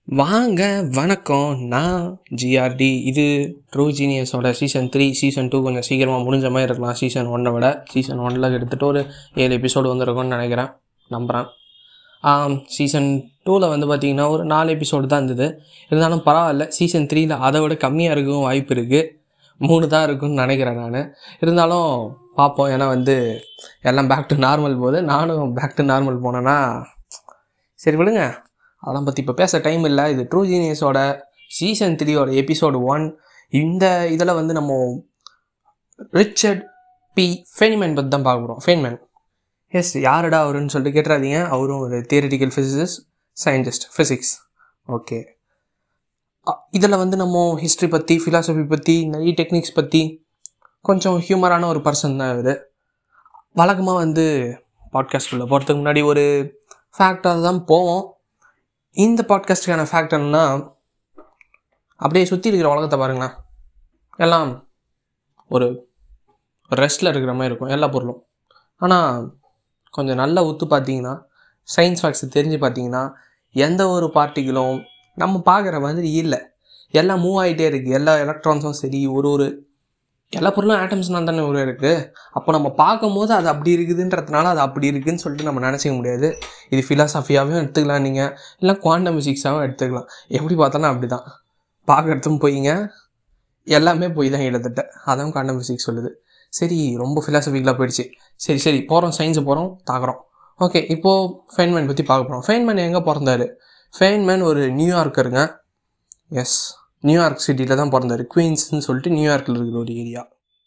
வாங்க வணக்கம் நான் ஜிஆர்டி இது ட்ரூ ஜீனியஸோட சீசன் த்ரீ சீசன் டூ கொஞ்சம் சீக்கிரமாக முடிஞ்ச மாதிரி இருக்கலாம் சீசன் ஒன்னை விட சீசன் ஒன்னில் கிட்டத்தட்ட ஒரு ஏழு எபிசோடு வந்திருக்கும்னு நினைக்கிறேன் நம்புகிறேன் சீசன் டூவில் வந்து பார்த்திங்கன்னா ஒரு நாலு எபிசோடு தான் இருந்தது இருந்தாலும் பரவாயில்ல சீசன் த்ரீயில் அதை விட கம்மியாக இருக்கும் வாய்ப்பு இருக்குது மூணு தான் இருக்கும்னு நினைக்கிறேன் நான் இருந்தாலும் பார்ப்போம் ஏன்னா வந்து எல்லாம் பேக் டு நார்மல் போகுது நானும் பேக் டு நார்மல் போனேன்னா சரி விடுங்க அதெல்லாம் பற்றி இப்போ பேச டைம் இல்லை இது ட்ரூ ஜீனியஸோட சீசன் த்ரீயோட எபிசோடு ஒன் இந்த இதில் வந்து நம்ம ரிச்சர்ட் பி ஃபெனிமேன் பற்றி தான் பார்க்க போகிறோம் ஃபெனிமேன் எஸ் யாருடா அவருன்னு சொல்லிட்டு கேட்டுறாதீங்க அவரும் ஒரு theoretical physicist scientist physics okay இதில் வந்து நம்ம ஹிஸ்ட்ரி பற்றி ஃபிலாசபி பற்றி நிறைய டெக்னிக்ஸ் பற்றி கொஞ்சம் ஹியூமரான ஒரு பர்சன் தான் இவர் வழக்கமாக வந்து பாட்காஸ்ட் உள்ள போகிறதுக்கு முன்னாடி ஒரு ஃபேக்டாக தான் போவோம் இந்த பாட்காஸ்ட்டுக்கான ஃபேக்ட் என்னன்னா அப்படியே சுற்றி இருக்கிற உலகத்தை பாருங்களேன் எல்லாம் ஒரு ரெஸ்ட்டில் இருக்கிற மாதிரி இருக்கும் எல்லா பொருளும் ஆனால் கொஞ்சம் நல்லா ஒத்து பார்த்தீங்கன்னா சயின்ஸ் ஃபேக்ட்ஸ் தெரிஞ்சு பார்த்தீங்கன்னா எந்த ஒரு பார்ட்டிகளும் நம்ம பார்க்குற மாதிரி இல்லை எல்லாம் மூவ் ஆகிட்டே இருக்குது எல்லா எலக்ட்ரான்ஸும் சரி ஒரு ஒரு எல்லா பொருளும் ஆட்டம்ஸ்னால் தானே ஒரு இருக்குது அப்போ நம்ம பார்க்கும்போது அது அப்படி இருக்குதுன்றதுனால அது அப்படி இருக்குதுன்னு சொல்லிட்டு நம்ம நினச்சிக்க முடியாது இது ஃபிலாசபியாகவும் எடுத்துக்கலாம் நீங்கள் இல்லை குவாண்டம் ஃபிசிக்ஸாகவும் எடுத்துக்கலாம் எப்படி பார்த்தாலும் அப்படி தான் பார்க்குறதும் போயிங்க எல்லாமே போய் தான் கிட்டத்தட்ட அதான் குவாண்டம் ஃபிசிக்ஸ் சொல்லுது சரி ரொம்ப ஃபிலாசபிக்கலாக போயிடுச்சு சரி சரி போகிறோம் சயின்ஸு போகிறோம் தாக்குறோம் ஓகே இப்போது ஃபெயின்மேன் பற்றி பார்க்க போகிறோம் ஃபெயின்மேன் எங்கே பிறந்தாரு ஃபெயின்மேன் ஒரு நியூயார்க்கருங்க எஸ் நியூயார்க் சிட்டியில் தான் பிறந்தார் குவீன்ஸ்னு சொல்லிட்டு நியூயார்க்கில் இருக்கிற ஒரு area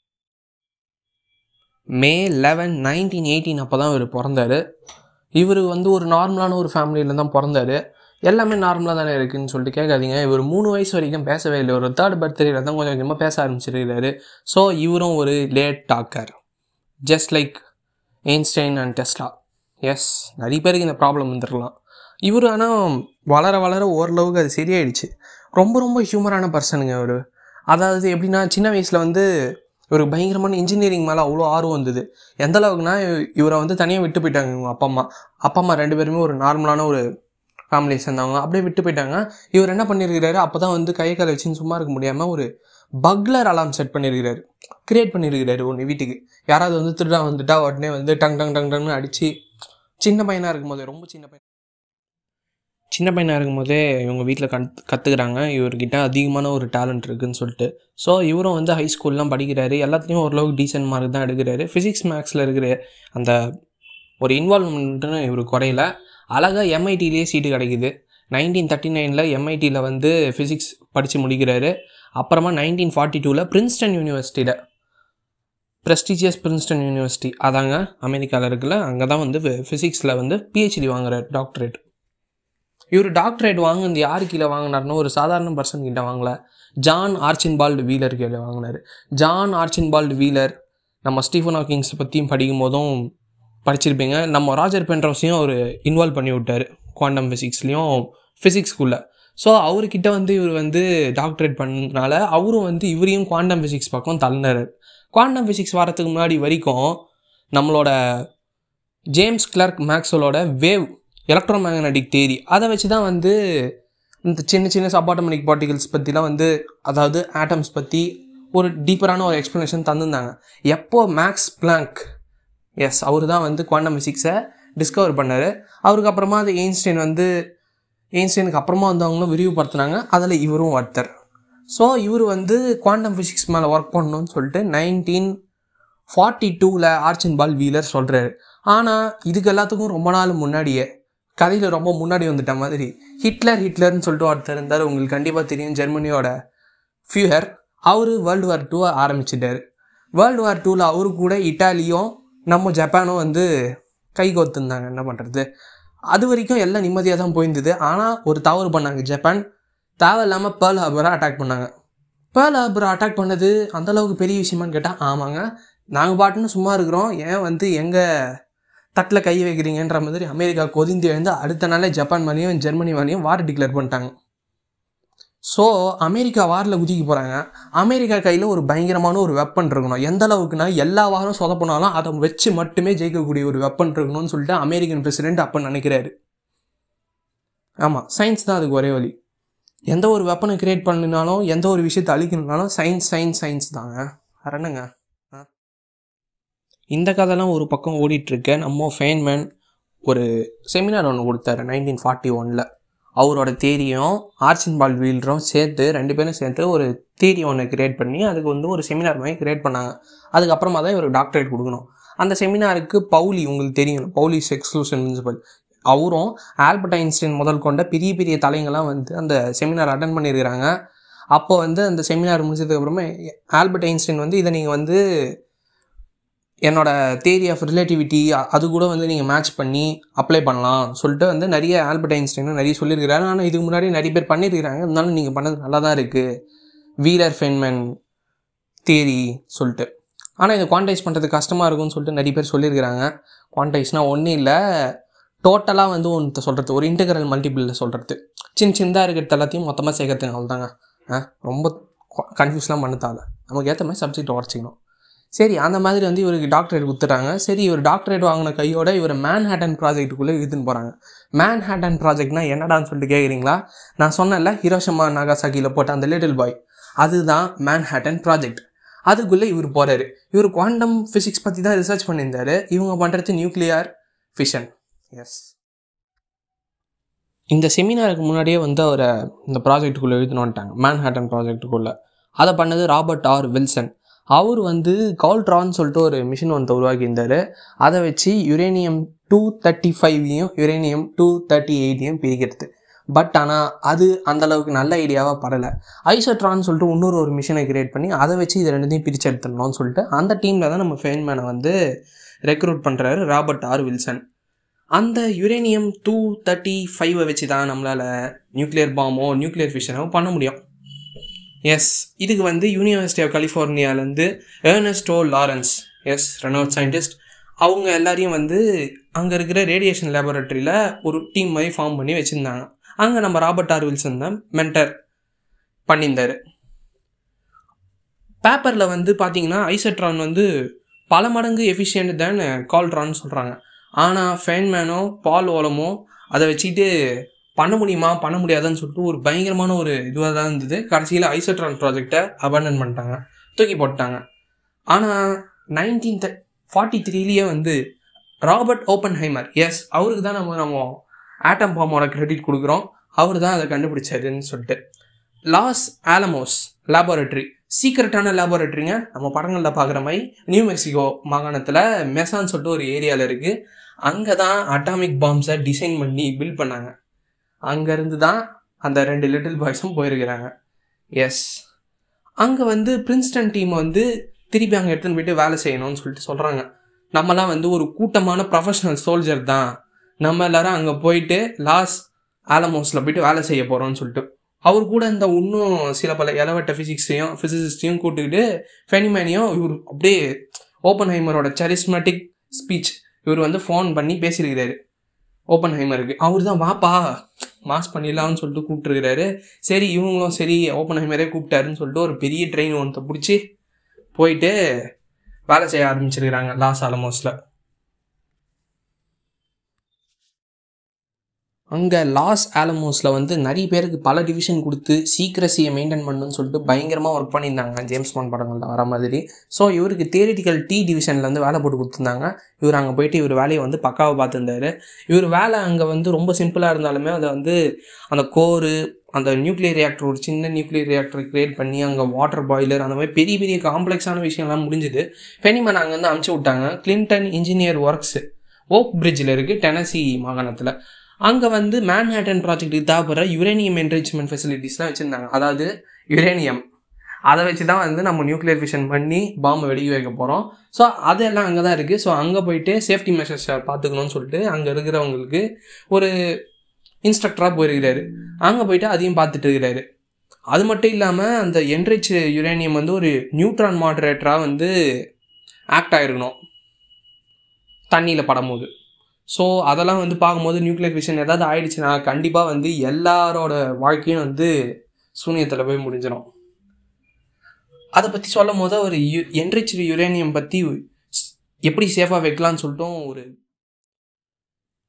May eleven nineteen eighteen அப்போ தான் இவர் பிறந்தார் இவர் வந்து ஒரு நார்மலான ஒரு ஃபேமிலியில் தான் பிறந்தார் எல்லாமே நார்மலாக தானே இருக்குதுன்னு சொல்லிட்டு கேட்காதீங்க இவர் மூணு வயசு வரைக்கும் பேசவே இல்லை ஒரு தேர்ட் பர்த்டேல தான் கொஞ்சம் கொஞ்சமாக பேச ஆரம்பிச்சிருக்கிறாரு ஸோ இவரும் ஒரு late talker just like Einstein and Tesla yes நிறைய பேருக்கு இந்த ப்ராப்ளம் வந்துருக்கலாம் இவர் ஆனால் வளர வளர ஓரளவுக்கு அது சரியாயிடுச்சு ரொம்ப ரொம்ப ஹியூமரான பர்சனுங்க அவர் அதாவது எப்படின்னா சின்ன வயசில் வந்து ஒரு பயங்கரமான இன்ஜினியரிங் மேலே அவ்வளோ ஆர்வம் வந்தது எந்த அளவுக்குனா இவரை வந்து தனியாக விட்டு போயிட்டாங்க இவங்க அப்பா அம்மா அப்பா அம்மா ரெண்டு பேருமே ஒரு நார்மலான ஒரு ஃபேமிலி சேர்ந்தவங்க அப்படியே விட்டு போயிட்டாங்க இவர் என்ன பண்ணியிருக்கிறாரு அப்போ தான் வந்து கை காலை வச்சுன்னு சும்மா இருக்க முடியாமல் ஒரு பக்லர் அலாம் செட் பண்ணியிருக்கிறாரு கிரியேட் பண்ணியிருக்கிறாரு ஒன்று வீட்டுக்கு யாராவது வந்து திருடா வந்துட்டா உடனே வந்து டங் டங் டங் டங்னு அடித்து சின்ன பையனாக இருக்கும்போது ரொம்ப சின்ன பையன் சின்ன பையனாக இருக்கும்போதே இவங்க வீட்டில் கண் கற்றுக்குறாங்க இவர்கிட்ட அதிகமான ஒரு டேலண்ட் இருக்குதுன்னு சொல்லிட்டு ஸோ இவரும் வந்து ஹை ஸ்கூல்லாம் படிக்கிறாரு எல்லாத்துலேயும் ஓரளவுக்கு டீசென்ட் மார்க் தான் எடுக்கிறாரு ஃபிசிக்ஸ் மேக்ஸில் இருக்கிற அந்த ஒரு இன்வால்மெண்ட்டுன்னு இவர் குறையில அழகாக எம்ஐடிலேயே சீட்டு கிடைக்குது நைன்டீன் தேர்ட்டி நைனில் எம்ஐடியில் வந்து ஃபிசிக்ஸ் படித்து முடிக்கிறாரு அப்புறமா நைன்டீன் ஃபார்ட்டி டூவில் பிரின்ஸ்டன் யூனிவர்சிட்டியில் ப்ரெஸ்டீஜியஸ் பிரின்ஸ்டன் யூனிவர்சிட்டி அதாங்க அமெரிக்காவில் இருக்குல்ல அங்கே தான் வந்து ஃபிசிக்ஸில் வந்து பிஹெச்டி வாங்குறாரு டாக்டரேட் இவர் டாக்டரேட் வாங்கினது யார் கீழே வாங்கினார்னு ஒரு சாதாரண பர்சன் கிட்ட வாங்கல ஜான் ஆர்ச்சின்பால்டு வீலர் கீழே வாங்கினார் ஜான் ஆர்ச்சின்பால்டு வீலர் நம்ம ஸ்டீஃபன் ஹாக்கிங்ஸ் பற்றியும் படிக்கும் போதும் படிச்சிருப்பீங்க நம்ம ராஜர் பென்ட்ரோஸையும் அவர் இன்வால்வ் பண்ணி விட்டார் குவாண்டம் ஃபிசிக்ஸ்லேயும் ஃபிசிக்ஸ்குள்ளே ஸோ அவர்கிட்ட வந்து இவர் வந்து டாக்டரேட் பண்ணனால அவரும் வந்து இவரையும் குவாண்டம் ஃபிசிக்ஸ் பக்கம் தள்ளினார் குவாண்டம் ஃபிசிக்ஸ் வரத்துக்கு முன்னாடி வரைக்கும் நம்மளோட ஜேம்ஸ் கிளார்க் மேக்ஸ்வலோட வேவ் எலக்ட்ரோ மேக்னட்டிக் தேரி அதை வச்சு தான் வந்து இந்த சின்ன சின்ன சப்பாட்டமெட்டிக் பார்ட்டிகல்ஸ் பற்றிலாம் வந்து அதாவது ஆட்டம்ஸ் பற்றி ஒரு டீப்பரான ஒரு எக்ஸ்ப்ளனேஷன் தந்திருந்தாங்க எப்போ மேக்ஸ் பிளாங்க் எஸ் அவர் தான் வந்து குவாண்டம் ஃபிசிக்ஸை டிஸ்கவர் பண்ணார் அவருக்கு அப்புறமா அது எயின்ஸ்டைன் வந்து எயின்ஸ்டைனுக்கு அப்புறமா வந்து அவங்களும் விரிவுபடுத்தினாங்க அதில் இவரும் ஒருத்தர் ஸோ இவர் வந்து குவாண்டம் ஃபிசிக்ஸ் மேலே ஒர்க் பண்ணணும்னு சொல்லிட்டு நைன்டீன் ஃபார்ட்டி டூவில் ஆர்ச்சின் பால் வீலர் சொல்கிறாரு ஆனால் இதுக்கு எல்லாத்துக்கும் ரொம்ப நாள் முன்னாடியே கதையில் ரொம்ப முன்னாடி வந்துட்ட மாதிரி ஹிட்லர் ஹிட்லர்னு சொல்லிட்டு ஒருத்தர் இருந்தார் உங்களுக்கு கண்டிப்பாக தெரியும் ஜெர்மனியோட ஃபியூயர் அவர் வேர்ல்டு வார் டூவை ஆரம்பிச்சிட்டார் வேர்ல்டு வார் டூவில் அவரு கூட இட்டாலியும் நம்ம ஜப்பானும் வந்து கை கோத்துருந்தாங்க என்ன பண்ணுறது அது வரைக்கும் எல்லாம் நிம்மதியாக தான் போயிருந்தது ஆனால் ஒரு தவறு பண்ணாங்க ஜப்பான் தேவையில்லாமல் பேர்ல் ஹாபரை அட்டாக் பண்ணாங்க பேர்ல் ஹாபரை அட்டாக் பண்ணது அந்தளவுக்கு பெரிய விஷயமான்னு கேட்டால் ஆமாங்க நாங்கள் பாட்டுன்னு சும்மா இருக்கிறோம் ஏன் வந்து எங்கள் தட்டில் கை வைக்கிறீங்கன்ற மாதிரி அமெரிக்கா கொதிந்து எழுந்து அடுத்த நாளே ஜப்பான் மேலேயும் ஜெர்மனி மேலேயும் வார் டிக்ளேர் பண்ணிட்டாங்க ஸோ அமெரிக்கா வாரில் குதிக்க போகிறாங்க அமெரிக்கா கையில் ஒரு பயங்கரமான ஒரு வெப்பன் இருக்கணும் எந்த அளவுக்குனா எல்லா வாரம் சொதப்பினாலும் அதை வச்சு மட்டுமே ஜெயிக்கக்கூடிய ஒரு வெப்பன் இருக்கணும்னு சொல்லிட்டு அமெரிக்கன் பிரசிடென்ட் அப்போ நினைக்கிறாரு ஆமாம் சயின்ஸ் தான் அதுக்கு ஒரே வழி எந்த ஒரு வெப்பனை கிரியேட் பண்ணினாலும் எந்த ஒரு விஷயத்தை அழிக்கணும்னாலும் சயின்ஸ் சயின்ஸ் சயின்ஸ் தாங்க வேற என்னங்க ஆ? இந்த கதைலாம் ஒரு பக்கம் ஓடிட்டுருக்கு நம்ம ஃபேன்மேன் ஒரு செமினார் ஒன்று கொடுத்தாரு நைன்டீன் ஃபார்ட்டி ஒனில் அவரோட தேரியும் ஆர்ச்சின் பால் வீல்டரும் சேர்த்து ரெண்டு பேரும் சேர்த்து ஒரு தேரி ஒன்று கிரியேட் பண்ணி அதுக்கு வந்து ஒரு செமினார் மாதிரி கிரியேட் பண்ணாங்க அதுக்கப்புறமா தான் இவருக்கு டாக்டரேட் கொடுக்கணும் அந்த செமினாருக்கு பவுலி உங்களுக்கு தெரியும் பவுலிஸ் எக்ஸ்க்ளூஷன் பிரின்சிபல் அவரும் ஆல்பர்ட் ஐன்ஸ்டைன் முதல் கொண்ட பெரிய பெரிய தலைங்கள்லாம் வந்து அந்த செமினார் அட்டன் பண்ணியிருக்கிறாங்க அப்போ வந்து அந்த செமினார் முடிஞ்சதுக்கப்புறமா ஆல்பர்ட் ஐன்ஸ்டைன் வந்து இதை நீங்கள் வந்து என்னோட தேரி ஆஃப் ரிலேட்டிவிட்டி அது கூட வந்து நீங்கள் மேட்ச் பண்ணி அப்ளை பண்ணலாம் சொல்லிட்டு வந்து நிறைய ஆல்பர்ட் ஐன்ஸ்டைனும் நிறைய சொல்லியிருக்கிறாரு ஆனால் இதுக்கு முன்னாடி நிறைய பேர் பண்ணியிருக்கிறாங்க இருந்தாலும் நீங்கள் பண்ணது நல்லா தான் இருக்குது வீலர் ஃபென்மேன் தேரி சொல்லிட்டு ஆனால் இதை குவான்டைஸ் பண்ணுறது கஷ்டமாக இருக்கும்னு சொல்லிட்டு நிறைய பேர் சொல்லியிருக்கிறாங்க குவான்டைஸ்னால் ஒன்றும் இல்லை டோட்டலாக வந்து ஒன்று சொல்கிறது ஒரு இன்டெகிரல் மல்டிபிளில் சொல்கிறது சின்ன சின்னதாக இருக்கிறது எல்லாத்தையும் மொத்தமாக சேர்க்கறதுங்க அவ்வளோதாங்க ஆ ரொம்ப கன்ஃபியூஸ்லாம் பண்ணத்தால நமக்கு ஏற்ற மாதிரி சப்ஜெக்ட் உடச்சிக்கணும் சரி அந்த மாதிரி வந்து இவருக்கு டாக்டரேட் கொடுத்துட்டாங்க சரி இவர் டாக்டரேட் வாங்கின கையோட இவர் மேன் ஹேட்டன் ப்ராஜெக்ட்டுக்குள்ளே இழுத்துன்னு போகிறாங்க மேன் ஹேட்டன் ப்ராஜெக்ட்னா என்னடான்னு சொல்லிட்டு கேட்குறீங்களா நான் சொன்னேன்ல ஹிரோஷமா நாகாசாக்கியில் போட்ட அந்த லிட்டில் பாய் அதுதான் மேன் ஹேட்டன் ப்ராஜெக்ட் அதுக்குள்ளே இவர் போகிறாரு இவர் குவாண்டம் ஃபிசிக்ஸ் பற்றி தான் ரிசர்ச் பண்ணியிருந்தாரு இவங்க பண்ணுறது நியூக்ளியர் ஃபிஷன் எஸ் இந்த செமினாருக்கு முன்னாடியே வந்து அவரை இந்த ப்ராஜெக்ட்டுக்குள்ளே எழுதினு வந்துட்டாங்க மேன் ஹேட்டன் ப்ராஜெக்ட்டுக்குள்ளே அதை பண்ணது ராபர்ட் ஆர் வில்சன் அவர் வந்து கால்ட்ரான்னு சொல்லிட்டு ஒரு மிஷின் ஒன்று உருவாக்கியிருந்தார் அதை வச்சு யுரேனியம் டூ தேர்ட்டி ஃபைவையும் யுரேனியம் டூ தேர்ட்டி எயிட்டையும் பிரிக்கிறது பட் ஆனால் அது அந்த அளவுக்கு நல்ல ஐடியாவாக படலை ஐசோட்ரான்னு சொல்லிட்டு இன்னொரு ஒரு மிஷினை கிரியேட் பண்ணி அதை வச்சு இது ரெண்டுத்தையும் பிரித்து எடுத்துடணும்னு சொல்லிட்டு அந்த டீமில் தான் நம்ம ஃபேன்மேனை வந்து ரெக்ரூட் பண்ணுறாரு ராபர்ட் ஆர் வில்சன் அந்த யுரேனியம் டூ தேர்ட்டி ஃபைவை வச்சு தான் நம்மளால் நியூக்ளியர் பாம்போ நியூக்ளியர் ஃபிஷனோ பண்ண முடியும் எஸ் இதுக்கு வந்து யூனிவர்சிட்டி ஆஃப் கலிஃபோர்னியாலேருந்து Ernesto Lawrence yes renowned scientist அவங்க எல்லாரையும் வந்து அங்கே இருக்கிற ரேடியேஷன் லேபரட்டரியில் ஒரு டீம் மாதிரி ஃபார்ம் பண்ணி வச்சுருந்தாங்க அங்கே நம்ம ராபர்ட் ஆர் வில்சன் தான் மென்டர் பண்ணியிருந்தார் பேப்பரில் வந்து பார்த்தீங்கன்னா ஐசட்ரான் வந்து பல மடங்கு எஃபிஷியன்ட் தான் கால்ட்ரான்னு சொல்கிறாங்க ஆனால் ஃபேன்மேனோ பால் ஓலமோ அதை வச்சுக்கிட்டு பண்ண முடியுமா பண்ண முடியாதுன்னு சொல்லிட்டு ஒரு பயங்கரமான ஒரு இதுவாக தான் இருந்தது கடைசியில் ஐசோட்ரான் ப்ராஜெக்டை அபண்டன் பண்ணிட்டாங்க தூக்கி போட்டாங்க ஆனால் நைன்டீன் ஃபார்ட்டி த்ரீலேயே வந்து ராபர்ட் ஓப்பன் ஹைமர் எஸ் அவருக்கு தான் நம்ம நம்ம ஆட்டம் பாம்போட கிரெடிட் கொடுக்குறோம் அவர் தான் அதை கண்டுபிடிச்சாருன்னு சொல்லிட்டு லாஸ் ஆலமோஸ் லேபார்ட்டரி சீக்ரெட்டான லேபார்ட்டரிங்க நம்ம படங்களில் பார்க்குற மாதிரி நியூ மெக்சிகோ மாகாணத்தில் மெசான்னு சொல்லிட்டு ஒரு ஏரியாவில் இருக்குது அங்கே தான் அட்டாமிக் பாம்ஸை டிசைன் பண்ணி பில்ட் பண்ணாங்க அங்கேருந்து தான் அந்த ரெண்டு லிட்டில் பாய்ஸும் போயிருக்கிறாங்க எஸ் அங்கே வந்து பிரின்ஸ்டன் டீம் வந்து திருப்பி அங்கே எடுத்துன்னு போயிட்டு வேலை செய்யணும்னு சொல்லிட்டு சொல்கிறாங்க நம்மலாம் வந்து ஒரு கூட்டமான ப்ரொஃபஷனல் சோல்ஜர் தான் நம்ம எல்லாரும் அங்கே போயிட்டு லாஸ் ஆலமோஸில் போயிட்டு வேலை செய்ய போகிறோம்னு சொல்லிட்டு அவர் கூட இந்த இன்னும் சில பல இளவட்ட ஃபிசிக்ஸையும் ஃபிசிசிஸ்டையும் கூப்பிட்டுக்கிட்டு ஃபெனிமேனையும் இவர் அப்படியே ஓப்பன் ஹைமரோட சரிஸ்மேட்டிக் ஸ்பீச் இவர் வந்து ஃபோன் பண்ணி பேசியிருக்கிறாரு ஓப்பன் ஹைமருக்கு அவர் தான் வாப்பா மாஸ் பண்ணிடலாம்னு சொல்லிட்டு கூப்பிட்டுருக்கிறாரு சரி இவங்களும் சரி ஓப்பன் ஹைமரே கூப்பிட்டாருன்னு சொல்லிட்டு ஒரு பெரிய ட்ரெயின் ஒன்றத்தை பிடிச்சி போயிட்டு வேலை செய்ய ஆரம்பிச்சிருக்கிறாங்க லாஸ் ஆலமோஸில் அங்கே லாஸ் ஆலமோஸில் வந்து நிறைய பேருக்கு பல டிவிஷன் கொடுத்து சீக்ரஸியை மெயின்டைன் பண்ணணும்னு சொல்லிட்டு பயங்கரமாக ஒர்க் பண்ணியிருந்தாங்க ஜேம்ஸ் பாண்ட் படங்களில் வர மாதிரி ஸோ இவருக்கு தியரிட்டிக்கல் டி டிவிஷன்லேருந்து வேலை போட்டு கொடுத்துருந்தாங்க இவர் அங்கே போயிட்டு இவர் வேலையை வந்து பக்காவை பார்த்துருந்தாரு இவர் வேலை அங்கே வந்து ரொம்ப சிம்பிளாக இருந்தாலுமே அதை வந்து அந்த கோரு அந்த நியூக்ளியர் ரியாக்டர் ஒரு சின்ன நியூக்ளியர் ரியாக்டர் கிரியேட் பண்ணி அங்கே வாட்டர் பாய்லர் அந்த மாதிரி பெரிய பெரிய காம்ப்ளெக்ஸான விஷயம்லாம் முடிஞ்சுது ஃபெனிமன் அங்கேருந்து அமுச்சு விட்டாங்க கிளின்டன் இன்ஜினியர் ஒர்க்ஸ் ஓக் பிரிட்ஜில் இருக்குது டெனசி மாகாணத்தில் அங்கே வந்து மேன்ஹேட்டன் ப்ராஜெக்ட்டுக்கு தேவைப்படுற யுரேனியம் என்ரிச்மெண்ட் ஃபெசிலிட்டிஸ்லாம் வச்சுருந்தாங்க அதாவது யுரேனியம் அதை வச்சு தான் வந்து நம்ம நியூக்ளியர் ஃபிஷன் பண்ணி பாம்பை வெடிக்க வைக்க போகிறோம் ஸோ அதெல்லாம் அங்கே தான் இருக்குது ஸோ அங்கே போயிட்டு சேஃப்டி மெஷர்ஸை பார்த்துக்கணும்னு சொல்லிட்டு அங்கே இருக்கிறவங்களுக்கு ஒரு இன்ஸ்ட்ரக்டராக போயிருக்கிறாரு அங்கே போயிட்டு அதையும் பார்த்துட்டு இருக்கிறாரு அது மட்டும் இல்லாமல் அந்த என்ரிச் யுரேனியம் வந்து ஒரு நியூட்ரான் மாடரேட்டராக வந்து ஆக்ட் ஆகிருக்கணும் தண்ணியில் படும்போது ஸோ அதெல்லாம் வந்து பார்க்கும்போது நியூக்ளியர் ஃபிஷன் ஏதாவது ஆயிடுச்சுன்னா கண்டிப்பாக வந்து எல்லாரோட வாழ்க்கையும் வந்து சூனியத்தில் போய் முடிஞ்சிடும் அதை பற்றி சொல்லும் போது ஒரு யு என்ரிச் யுரேனியம் பற்றி எப்படி சேஃபாக வைக்கலாம்னு சொல்லிட்டும் ஒரு